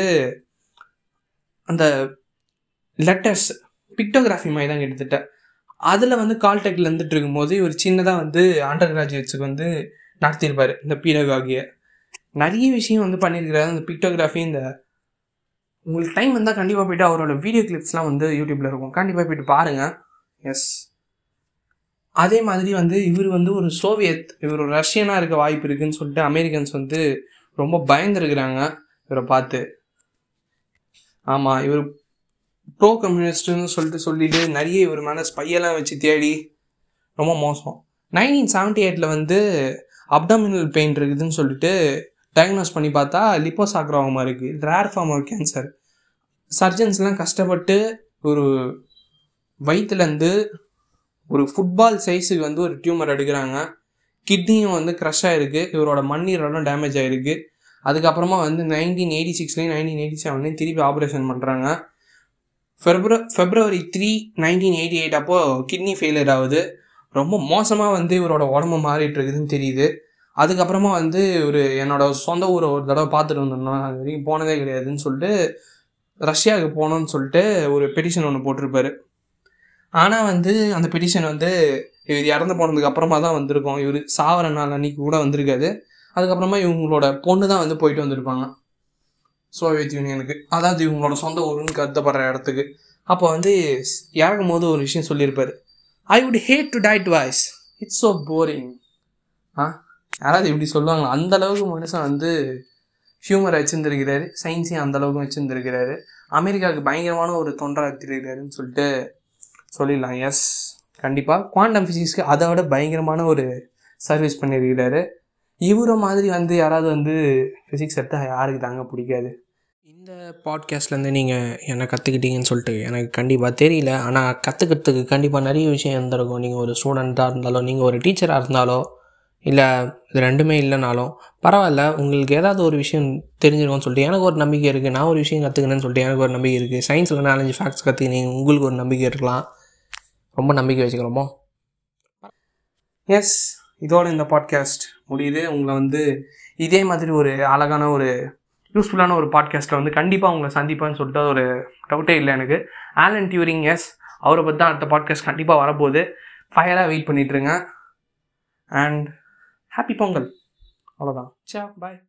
அந்த லெட்டர்ஸ் பிக்டோகிராஃபி மாதிரி தான் கிட்டத்தட்ட அதில் வந்து கால்டெக்கில் இருந்துட்டு இருக்கும்போது இவர் சின்னதாக வந்து அண்டர் கிராஜுவேட்ஸுக்கு வந்து நடத்தியிருப்பார் இந்த பீடோகாகியை நிறைய விஷயம் வந்து பண்ணியிருக்கிறாரு அந்த பிக்டோகிராஃபி இந்த உங்களுக்கு டைம் இருந்தால் கண்டிப்பாக போயிட்டு அவரோட வீடியோ கிளிப்ஸ்லாம் வந்து யூடியூப்பில் இருக்கும் கண்டிப்பாக போயிட்டு பாருங்கள் எஸ் அதே மாதிரி வந்து இவர் வந்து ஒரு சோவியத் இவர் ஒரு ரஷ்யனாக இருக்க வாய்ப்பு இருக்குன்னு சொல்லிட்டு அமெரிக்கன்ஸ் வந்து ரொம்ப பயந்துருக்கிறாங்க இவரை பார்த்து ஆமாம் இவர் ப்ரோ கம்யூனிஸ்ட்னு சொல்லிட்டு சொல்லிட்டு நிறைய இவர் மேலே ஸ்பையெல்லாம் வச்சு தேடி ரொம்ப மோசம் நைன்டீன் செவன்ட்டி எயிட்டில் வந்து அப்டாமினல் பெயின் இருக்குதுன்னு சொல்லிட்டு டயக்னோஸ் பண்ணி பார்த்தா லிப்போசாக்ரோமா இருக்குது ரேர் ஃபார்ம் ஆஃப் கேன்சர் சர்ஜன்ஸ்லாம் கஷ்டப்பட்டு ஒரு வயிற்றுலேருந்து ஒரு ஃபுட்பால் சைஸுக்கு வந்து ஒரு டியூமர் எடுக்கிறாங்க கிட்னியும் வந்து க்ரஷ் ஆகிருக்கு இவரோட மண்ணீரலும் டேமேஜ் ஆகிருக்கு அதுக்கப்புறமா வந்து நைன்டீன் எயிட்டி சிக்ஸ்லேயும் நைன்டீன் எயிட்டி செவன்லேயும் திருப்பி ஆப்ரேஷன் பண்ணுறாங்க Feb February three nineteen eighty eight அப்போது கிட்னி ஃபெயிலியர் ஆகுது ரொம்ப மோசமாக வந்து இவரோட உடம்பு மாறிட்டு இருக்குதுன்னு தெரியுது அதுக்கப்புறமா வந்து ஒரு என்னோட சொந்த ஊரை ஒரு தடவை பார்த்துட்டு வந்துடணும் அது வரைக்கும் போனதே கிடையாதுன்னு சொல்லிட்டு ரஷ்யாவுக்கு போகணும்னு சொல்லிட்டு ஒரு பெட்டிஷன் ஒன்று போட்டிருப்பாரு ஆனால் வந்து அந்த பெட்டிஷன் வந்து இவர் இறந்து போனதுக்கு அப்புறமா தான் வந்திருக்கோம் இவர் சாவர நாள் அன்னைக்கு கூட வந்திருக்காது அதுக்கப்புறமா இவங்களோட பொண்ணு தான் வந்து போயிட்டு வந்திருப்பாங்க சோவியத் யூனியனுக்கு அதாவது இவங்களோட சொந்த ஊருன்னு கருதப்படுற இடத்துக்கு அப்போ வந்து இறக்கும் போது ஒரு விஷயம் சொல்லியிருப்பாரு I would hate to die twice it's so boring ah யாராவது இப்படி சொல்லுவாங்க அந்த அளவுக்கு மனுஷன் வந்து ஹியூமர் வச்சுருந்துருக்கிறாரு சயின்ஸையும் அந்த அளவுக்கு வச்சுருந்துருக்கிறாரு அமெரிக்காவுக்கு பயங்கரமான ஒரு தொண்டராத்திருக்கிறாருன்னு சொல்லிட்டு சொல்லிடலாம் எஸ் கண்டிப்பாக குவாண்டம் ஃபிசிக்ஸ்க்கு அதை விட பயங்கரமான ஒரு சர்வீஸ் பண்ணியிருக்கிறாரு இவரை மாதிரி வந்து யாராவது வந்து ஃபிசிக்ஸ் எடுத்தால் யாருக்கு தாங்க பிடிக்காது இந்த பாட்காஸ்ட்லேருந்து நீங்கள் என்ன கற்றுக்கிட்டீங்கன்னு சொல்லிட்டு எனக்கு கண்டிப்பாக தெரியல ஆனால் கற்றுக்கிறதுக்கு கண்டிப்பாக நிறைய விஷயம் இருந்திருக்கும் நீங்கள் ஒரு ஸ்டூடெண்ட்டாக இருந்தாலோ நீங்கள் ஒரு டீச்சராக இருந்தாலோ இல்லை இது ரெண்டுமே இல்லைனாலும் பரவாயில்ல உங்களுக்கு ஏதாவது ஒரு விஷயம் தெரிஞ்சிருக்கும்னு சொல்லிட்டு எனக்கு ஒரு நம்பிக்கை இருக்குது நான் ஒரு விஷயம் கற்றுக்கினேன்னு சொல்லிட்டு எனக்கு ஒரு நம்பிக்கை இருக்குது சயின்ஸில் நாலஞ்சு ஃபேக்ட்ஸ் கற்றுக்கினீங்க உங்களுக்கு ஒரு நம்பிக்கை இருக்கலாம் ரொம்ப நம்பிக்கை வச்சுக்கிறோமோ எஸ் இதோட இந்த பாட்காஸ்ட் முடியுது உங்களை வந்து இதே மாதிரி ஒரு அழகான ஒரு யூஸ்ஃபுல்லான ஒரு பாட்காஸ்ட்டில் வந்து கண்டிப்பாக உங்களை சந்திப்பேன்னு சொல்லிட்டு ஒரு டவுட்டே இல்லை எனக்கு ஆலன் டியூரிங் எஸ் அவரை பற்றி தான் அடுத்த பாட்காஸ்ட் கண்டிப்பாக வரப்போகுது ஃபயராக வெயிட் பண்ணிட்டுருங்க அண்ட் ஹாப்பி பொங்கல் அவ்வளோதான் சே பாய்